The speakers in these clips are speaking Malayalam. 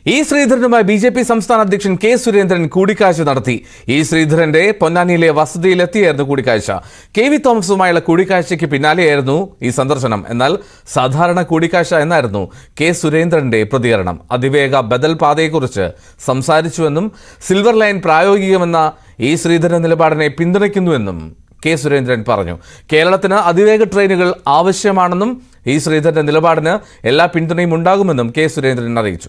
ഇ ശ്രീധരനുമായി ബി ജെ പി സംസ്ഥാന അധ്യക്ഷൻ കെ സുരേന്ദ്രൻ കൂടിക്കാഴ്ച നടത്തി ഇ ശ്രീധരന്റെ പൊന്നാനിയിലെ വസതിയിലെത്തിയായിരുന്നു കൂടിക്കാഴ്ച കെ വി തോമസുമായുള്ള കൂടിക്കാഴ്ചയ്ക്ക് പിന്നാലെയായിരുന്നു ഈ സന്ദർശനം എന്നാൽ സാധാരണ കൂടിക്കാഴ്ച എന്നായിരുന്നു കെ സുരേന്ദ്രന്റെ പ്രതികരണം അതിവേഗ ബദൽ പാതയെക്കുറിച്ച് സംസാരിച്ചുവെന്നും സിൽവർ ലൈൻ പ്രായോഗികമെന്ന ഇ ശ്രീധരൻ നിലപാടിനെ പിന്തുണയ്ക്കുന്നുവെന്നും കെ സുരേന്ദ്രൻ പറഞ്ഞു കേരളത്തിന് അതിവേഗ ട്രെയിനുകൾ ആവശ്യമാണെന്നും ഇ ശ്രീധരന്റെ നിലപാടിന് എല്ലാ പിന്തുണയും ഉണ്ടാകുമെന്നും കെ സുരേന്ദ്രൻ അറിയിച്ചു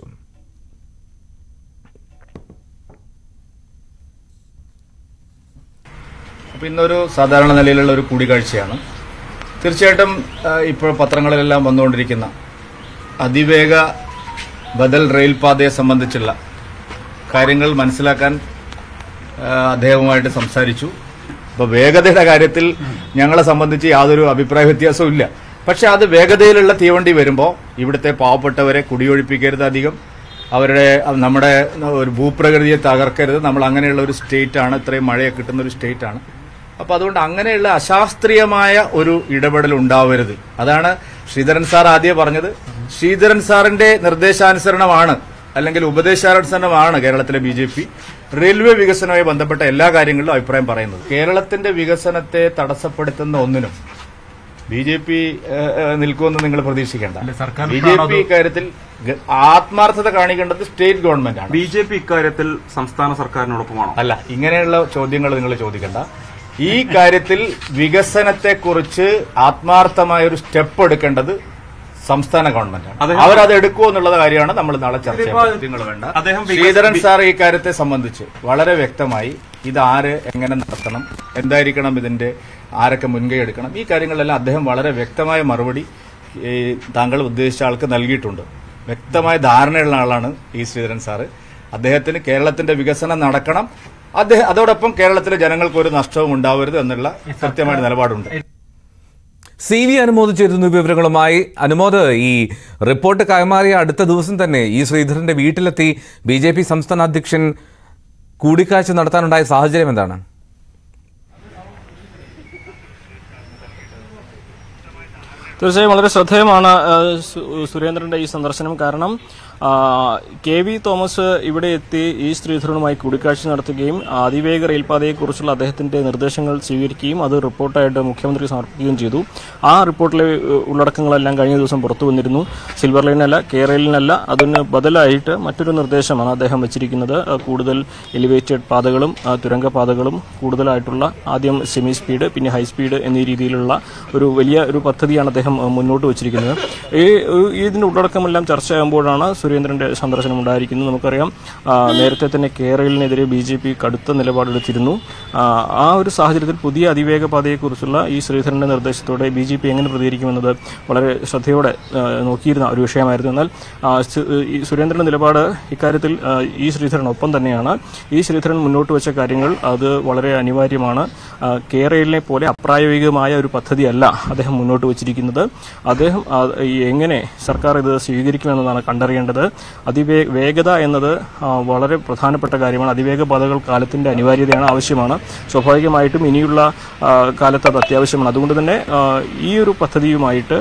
അപ്പോൾ ഇന്നൊരു സാധാരണ നിലയിലുള്ള ഒരു കൂടിക്കാഴ്ചയാണ് തീർച്ചയായിട്ടും ആ, ഇപ്പോൾ പത്രങ്ങളിലെല്ലാം വന്നുകൊണ്ടിരിക്കുന്ന അതിവേഗ ബദൽ റെയിൽ പാതയെ സംബന്ധിച്ചുള്ള കാര്യങ്ങൾ മനസ്സിലാക്കാൻ ആ, അദ്ദേഹവുമായിട്ട് സംസാരിച്ചു അപ്പോൾ വേഗതയുടെ കാര്യത്തിൽ ഞങ്ങളെ സംബന്ധിച്ച് യാതൊരു അഭിപ്രായ വ്യത്യാസവും ഇല്ല പക്ഷെ അത് വേഗതയിലുള്ള തീവണ്ടി വരുമ്പോൾ ഇവിടുത്തെ പാവപ്പെട്ടവരെ കുടിയൊഴിപ്പിക്കരുത് അധികം അവരുടെ നമ്മുടെ ഒരു ഭൂപ്രകൃതിയെ തകർക്കരുത് നമ്മൾ അങ്ങനെയുള്ള ഒരു സ്റ്റേറ്റ് ആണ് ഇത്രയും മഴയൊക്കെ കിട്ടുന്ന ഒരു സ്റ്റേറ്റ് ആണ് അപ്പൊ അതുകൊണ്ട് അങ്ങനെയുള്ള അശാസ്ത്രീയമായ ഒരു ഇടപെടൽ ഉണ്ടാവരുത് അതാണ് ശ്രീധരൻ സാർ ആദ്യം പറഞ്ഞത് ശ്രീധരൻ സാറിന്റെ നിർദ്ദേശാനുസരണമാണ് അല്ലെങ്കിൽ ഉപദേശാനുസരണമാണ് കേരളത്തിലെ ബി ജെ പി റെയിൽവേ വികസനവുമായി ബന്ധപ്പെട്ട എല്ലാ കാര്യങ്ങളിലും അഭിപ്രായം പറയുന്നത് കേരളത്തിന്റെ വികസനത്തെ തടസ്സപ്പെടുത്തുന്ന ഒന്നിനും ബി ജെ പി നിൽക്കുമെന്ന് നിങ്ങൾ പ്രതീക്ഷിക്കേണ്ട ബി ജെ പി ഇക്കാര്യത്തിൽ ഗ- ആത്മാർത്ഥത കാണിക്കേണ്ടത് സ്റ്റേറ്റ് ഗവൺമെന്റ് ആണ് ബി ജെ പി ഇക്കാര്യത്തിൽ സംസ്ഥാന സർക്കാരിനോടൊപ്പമാണോ അല്ല ഇങ്ങനെയുള്ള ചോദ്യങ്ങൾ നിങ്ങൾ ചോദിക്കണ്ട ഈ കാര്യത്തിൽ വികസനത്തെക്കുറിച്ച് ആത്മാർത്ഥമായ ഒരു സ്റ്റെപ്പ് എടുക്കേണ്ടത് സംസ്ഥാന ഗവൺമെന്റാണ് അദ്ദേഹം- അവരത് എടുക്കുമോ എന്നുള്ള കാര്യമാണ് നമ്മൾ നാളെ ചർച്ച ചെയ്യുന്നത് ചോദ്യങ്ങൾ വേണ്ട അദ്ദേഹം വികസ- ശ്രീധരൻ സാർ ഈ കാര്യത്തെ സംബന്ധിച്ച് വളരെ വ്യക്തമായി ഇത് ആര് എങ്ങനെ നടത്തണം എന്തായിരിക്കണം ഇതിന്റെ ആരൊക്കെ മുൻകൈ എടുക്കണം ഈ കാര്യങ്ങളിലെല്ലാം അദ്ദേഹം വളരെ വ്യക്തമായ മറുപടി ഈ താങ്കൾ ഉദ്ദേശിച്ച ആൾക്ക് നൽകിയിട്ടുണ്ട് വ്യക്തമായ ധാരണയുള്ള ആളാണ് ഈ ശ്രീധരൻ സാറ് അദ്ദേഹത്തിന് കേരളത്തിന്റെ വികസനം നടക്കണം അദ്ദേഹം അതോടൊപ്പം കേരളത്തിലെ ജനങ്ങൾക്ക് ഒരു നഷ്ടവും ഉണ്ടാവരുത് എന്നുള്ള കൃത്യമായ നിലപാടുണ്ട് സി വി അനുമോദിച്ചിരുന്നു വിവരങ്ങളുമായി അനുമോദ് ഈ റിപ്പോർട്ട് കൈമാറിയ അടുത്ത ദിവസം തന്നെ ഈ ശ്രീധരന്റെ വീട്ടിലെത്തി ബി ജെ പി സംസ്ഥാന അധ്യക്ഷൻ കൂടിക്കാഴ്ച നടത്താനുണ്ടായ സാഹചര്യം എന്താണ് തീർച്ചയായും വളരെ ശ്രദ്ധേയമാണ് ആ, സു- സുരേന്ദ്രന്റെ ഈ സന്ദർശനം കാരണം ആ, കെ വി തോമസ് ഇവിടെ എത്തി ഈ ശ്രീധരനുമായി കൂടിക്കാഴ്ച നടത്തുകയും അതിവേഗ റെയിൽപാതയെക്കുറിച്ചുള്ള അദ്ദേഹത്തിന്റെ നിർദ്ദേശങ്ങൾ സ്വീകരിക്കുകയും അത് റിപ്പോർട്ടായിട്ട് മുഖ്യമന്ത്രി സമർപ്പിക്കുകയും ചെയ്തു ആ റിപ്പോർട്ടിലെ ഏഹ്, ഉള്ളടക്കങ്ങളെല്ലാം കഴിഞ്ഞ ദിവസം പുറത്തു വന്നിരുന്നു സിൽവർ ലൈനല്ല കെ റെയിലിനല്ല അതിന് ബദലായിട്ട് മറ്റൊരു നിർദ്ദേശമാണ് അദ്ദേഹം വെച്ചിരിക്കുന്നത് ആ, കൂടുതൽ എലിവേറ്റഡ് പാതകളും ആ, തുരങ്കപാതകളും കൂടുതലായിട്ടുള്ള ആദ്യം സെമി സ്പീഡ് പിന്നെ ഹൈ സ്പീഡ് എന്നീ രീതിയിലുള്ള ഒരു വലിയ ഒരു പദ്ധതിയാണ് അദ്ദേഹം ആ, മുന്നോട്ട് വച്ചിരിക്കുന്നത് ഈ ഒരു- ഇതിന്റെ ഉള്ളടക്കമെല്ലാം ചർച്ചയാകുമ്പോഴാണ് സുരേന്ദ്രന്റെ സന്ദർശനം ഉണ്ടായിരിക്കുന്നത് നമുക്കറിയാം ആ, നേരത്തെ തന്നെ കേരളിനെതിരെ ബി ജെ പി കടുത്ത നിലപാടെടുത്തിരുന്നു ആ, ആ ഒരു സാഹചര്യത്തിൽ പുതിയ അതിവേഗ പാതയെക്കുറിച്ചുള്ള ഈ ശ്രീധരന്റെ നിർദ്ദേശത്തോടെ ബി ജെ പി എങ്ങനെ പ്രതികരിക്കുമെന്നത് വളരെ ശ്രദ്ധയോടെ ആ, നോക്കിയിരുന്ന ഒരു വിഷയമായിരുന്നു എന്നാൽ ആ, സു- ഈ സുരേന്ദ്രന്റെ നിലപാട് ഇക്കാര്യത്തിൽ ആ, ഈ ശ്രീധരനൊപ്പം തന്നെയാണ് ഈ ശ്രീധരൻ മുന്നോട്ട് വെച്ച കാര്യങ്ങൾ അത് വളരെ അനിവാര്യമാണ് ആ, കേരളിനെ പോലെ അപ്രായോഗികമായ ഒരു പദ്ധതിയല്ല അദ്ദേഹം മുന്നോട്ട് വച്ചിരിക്കുന്നത് അദ്ദേഹം ആ, ഈ എങ്ങനെ സർക്കാർ ഇത് സ്വീകരിക്കുമെന്നതാണ് കണ്ടറിയേണ്ടത് അതിവേ വേഗത എന്നത് ആ, വളരെ പ്രധാനപ്പെട്ട കാര്യമാണ് അതിവേഗ പാതകൾ കാലത്തിന്റെ അനിവാര്യതയാണ് ആവശ്യമാണ് സ്വാഭാവികമായിട്ടും ഇനിയുള്ള ആ, കാലത്ത് അത് അത്യാവശ്യമാണ് അതുകൊണ്ട് തന്നെ ആ, ഈ ഒരു പദ്ധതിയുമായിട്ട്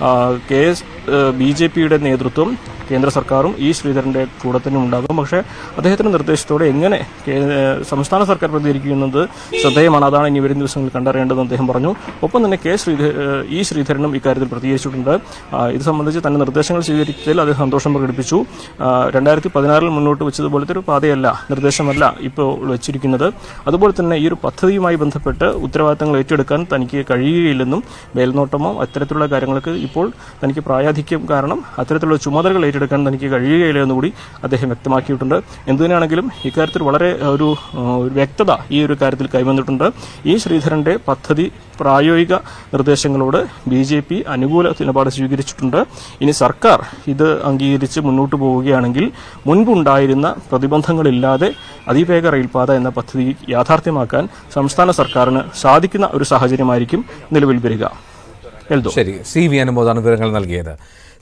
കെ എസ് ബി ജെ പിയുടെ നേതൃത്വം കേന്ദ്ര സർക്കാരും ഈ ശ്രീധരന്റെ കൂടെ തന്നെ ഉണ്ടാകും പക്ഷേ അദ്ദേഹത്തിന്റെ നിർദ്ദേശത്തോടെ എങ്ങനെ കേ- സംസ്ഥാന സർക്കാർ പ്രതികരിക്കുന്നത് ശ്രദ്ധേയമാണ് അതാണ് ഇനി വരും ദിവസങ്ങളിൽ കണ്ടറിയേണ്ടതെന്ന് അദ്ദേഹം പറഞ്ഞു ഒപ്പം തന്നെ കെ ശ്രീധ ഈ ശ്രീധരനും ഇക്കാര്യത്തിൽ പ്രതികരിച്ചിട്ടുണ്ട് ആ, ഇത് സംബന്ധിച്ച് തന്നെ നിർദ്ദേശങ്ങൾ സ്വീകരിച്ചതിൽ അദ്ദേഹം സന്തോഷം പ്രകടിപ്പിച്ചു രണ്ടായിരത്തി പതിനാറിൽ മുന്നോട്ട് വെച്ചതുപോലത്തെ ഒരു പാതയല്ല നിർദ്ദേശമല്ല ഇപ്പോൾ വെച്ചിരിക്കുന്നത് അതുപോലെ തന്നെ ഈ ഒരു പദ്ധതിയുമായി ബന്ധപ്പെട്ട് ഉത്തരവാദിത്തങ്ങൾ ഏറ്റെടുക്കാൻ തനിക്ക് കഴിയുകയില്ലെന്നും മേൽനോട്ടമോ അത്തരത്തിലുള്ള കാര്യങ്ങൾക്ക് ഇപ്പോൾ തനിക്ക് പ്രായാധിക്യം കാരണം അത്തരത്തിലുള്ള ചുമതലകൾ ഏറ്റെടുക്കാൻ തനിക്ക് കഴിയുകയില്ല എന്നുകൂടി അദ്ദേഹം വ്യക്തമാക്കിയിട്ടുണ്ട് എന്തുതന്നെയാണെങ്കിലും ഇക്കാര്യത്തിൽ വളരെ ഒരു ആ, ഒരു വ്യക്തത ഈ ഒരു കാര്യത്തിൽ കൈവന്നിട്ടുണ്ട് ഈ ശ്രീധരന്റെ പദ്ധതി പ്രായോഗിക നിർദ്ദേശങ്ങളോട് ബി ജെ പി അനുകൂല നിലപാട് സ്വീകരിച്ചിട്ടുണ്ട് ഇനി സർക്കാർ ഇത് അംഗീകരിച്ച് മുന്നോട്ട് പോവുകയാണെങ്കിൽ മുൻപുണ്ടായിരുന്ന പ്രതിബന്ധങ്ങളില്ലാതെ അതിവേഗ റെയിൽപാത എന്ന പദ്ധതി യാഥാർത്ഥ്യമാക്കാൻ സംസ്ഥാന സർക്കാരിന് സാധിക്കുന്ന ഒരു സാഹചര്യമായിരിക്കും നിലവിൽ വരിക എൽദോ ശരി സി വി അനുമോദാണ് വിവരങ്ങൾ നൽകിയത്